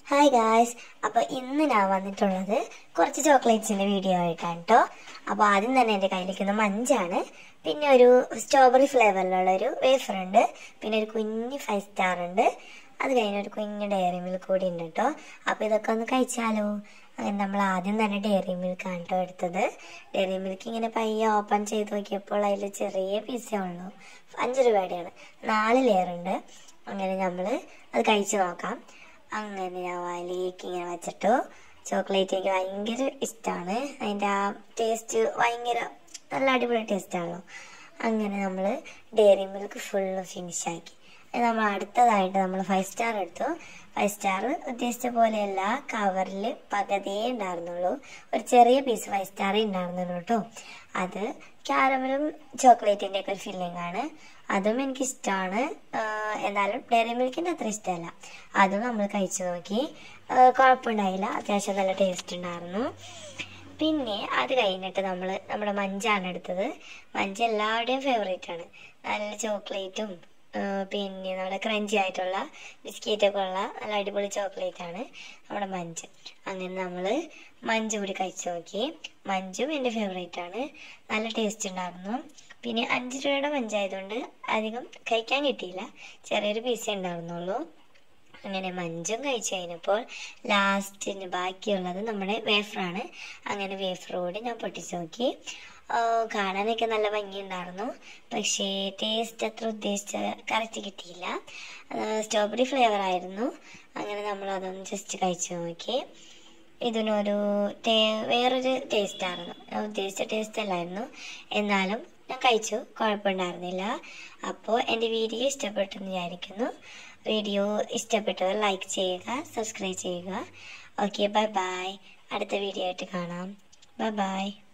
hi guys അപ്പോൾ ഇന്ന് ഞാൻ വന്നിട്ടുള്ളത് കുറച്ച് ചോക്ലേറ്റ്സിൻ്റെ വീഡിയോ ആയിട്ടാണ് കേട്ടോ അപ്പോൾ ആദ്യം തന്നെ എൻ്റെ കയ്യിലിരിക്കുന്ന മഞ്ചാണ് പിന്നെ ഒരു സ്ട്രോബെറി ഫ്ലേവറിലുള്ള ഒരു വേഫർ ഉണ്ട് പിന്നെ ഒരു കുഞ്ഞ് ഫൈവ് സ്റ്റാർ ഉണ്ട് അത് കഴിഞ്ഞ് ഒരു കുഞ്ഞ് ഡയറി മിൽക്ക് കൂടി ഉണ്ട് കേട്ടോ അപ്പോൾ ഇതൊക്കെ ഒന്ന് കഴിച്ചാലോ അങ്ങനെ നമ്മൾ ആദ്യം തന്നെ ഡയറി മിൽക്കാണ് കേട്ടോ എടുത്തത് ഡയറി മിൽക്ക് ഇങ്ങനെ പയ്യെ ഓപ്പൺ ചെയ്ത് നോക്കിയപ്പോൾ അതിൽ ചെറിയ പീസേ ഉള്ളൂ അഞ്ച് രൂപയുടെയാണ് നാല് ലെയർ ഉണ്ട് അങ്ങനെ നമ്മൾ അത് കഴിച്ച് നോക്കാം അങ്ങനെ ഞാൻ വായിലേക്ക് ഇങ്ങനെ വെച്ചിട്ടു ചോക്ലേറ്റ് എനിക്ക് ഭയങ്കര ഇഷ്ടമാണ് അതിൻ്റെ ആ ടേസ്റ്റ് ഭയങ്കര നല്ല അടിപൊളി ടേസ്റ്റാണല്ലോ അങ്ങനെ നമ്മൾ ഡയറി മിൽക്ക് ഫുള്ള് ഫിനിഷാക്കി നമ്മൾ അടുത്തതായിട്ട് നമ്മൾ ഫൈവ് സ്റ്റാർ എടുത്തു ഫൈവ് സ്റ്റാർ ഉദ്ദേശിച്ച പോലെയല്ല കവറിൽ പകുതിയേ ഉണ്ടായിരുന്നുള്ളൂ ഒരു ചെറിയ പീസ് ഫൈവ് സ്റ്റാറേ ഉണ്ടായിരുന്നുള്ളൂ കേട്ടോ അത് ക്യാരമലും ചോക്ലേറ്റിൻ്റെ ഒക്കെ ഒരു ഫില്ലിംഗ് ആണ് അതും എനിക്ക് ഇഷ്ടമാണ് എന്നാലും ഡയറി മിൽക്കിൻ്റെ അത്ര ഇഷ്ടമല്ല അതും നമ്മൾ കഴിച്ചു നോക്കി ആ, കുഴപ്പമുണ്ടായില്ല അത്യാവശ്യം നല്ല ടേസ്റ്റ് ഉണ്ടായിരുന്നു പിന്നെ അത് കഴിഞ്ഞിട്ട് നമ്മൾ നമ്മുടെ മഞ്ചാണ് എടുത്തത് മഞ്ച് എല്ലാവരുടെയും ഫേവറേറ്റ് ആണ് നല്ല ചോക്ലേറ്റും പിന്നെ നമ്മുടെ ക്രഞ്ചി ആയിട്ടുള്ള ബിസ്ക്കറ്റ് ഒക്കെ ഉള്ള നല്ല അടിപൊളി ചോക്ലേറ്റ് ആണ് നമ്മുടെ മഞ്ച് അങ്ങനെ നമ്മൾ മഞ്ച് കൂടി കഴിച്ചു നോക്കി മഞ്ചും എൻ്റെ ഫേവറേറ്റ് ആണ് നല്ല ടേസ്റ്റ് ഉണ്ടായിരുന്നു പിന്നെ അഞ്ച് രൂപയുടെ മഞ്ചായതുകൊണ്ട് അധികം കഴിക്കാൻ കിട്ടിയില്ല ചെറിയൊരു പീസേ ഉണ്ടായിരുന്നുള്ളൂ അങ്ങനെ മഞ്ചും കഴിച്ചു കഴിഞ്ഞപ്പോൾ ലാസ്റ്റിന് ബാക്കിയുള്ളത് നമ്മുടെ വേഫറാണ് അങ്ങനെ വേഫർ കൂടി ഞാൻ പൊട്ടിച്ച് നോക്കി ആ, കാണാനൊക്കെ നല്ല ഭംഗിയുണ്ടായിരുന്നു പക്ഷേ ടേസ്റ്റ് അത്ര ഉദ്ദേശിച്ച കറക്റ്റ് കിട്ടിയില്ല സ്ട്രോബെറി ഫ്ലേവർ ആയിരുന്നു അങ്ങനെ നമ്മൾ അതൊന്ന് ജസ്റ്റ് കഴിച്ചു നോക്കി ഇതിനൊരു ടേ വേറൊരു ടേസ്റ്റ് ആയിരുന്നു ഞാൻ ഉദ്ദേശിച്ച ടേസ്റ്റ് അല്ലായിരുന്നു എന്നാലും ഞാൻ കഴിച്ചു കുഴപ്പമുണ്ടായിരുന്നില്ല അപ്പോൾ എൻ്റെ വീഡിയോ ഇഷ്ടപ്പെട്ടെന്ന് വിചാരിക്കുന്നു വീഡിയോ ഇഷ്ടപ്പെട്ടവർ ലൈക്ക് ചെയ്യുക സബ്സ്ക്രൈബ് ചെയ്യുക ഓക്കെ ബൈ ബൈ അടുത്ത വീഡിയോ ആയിട്ട് കാണാം ബൈ ബൈ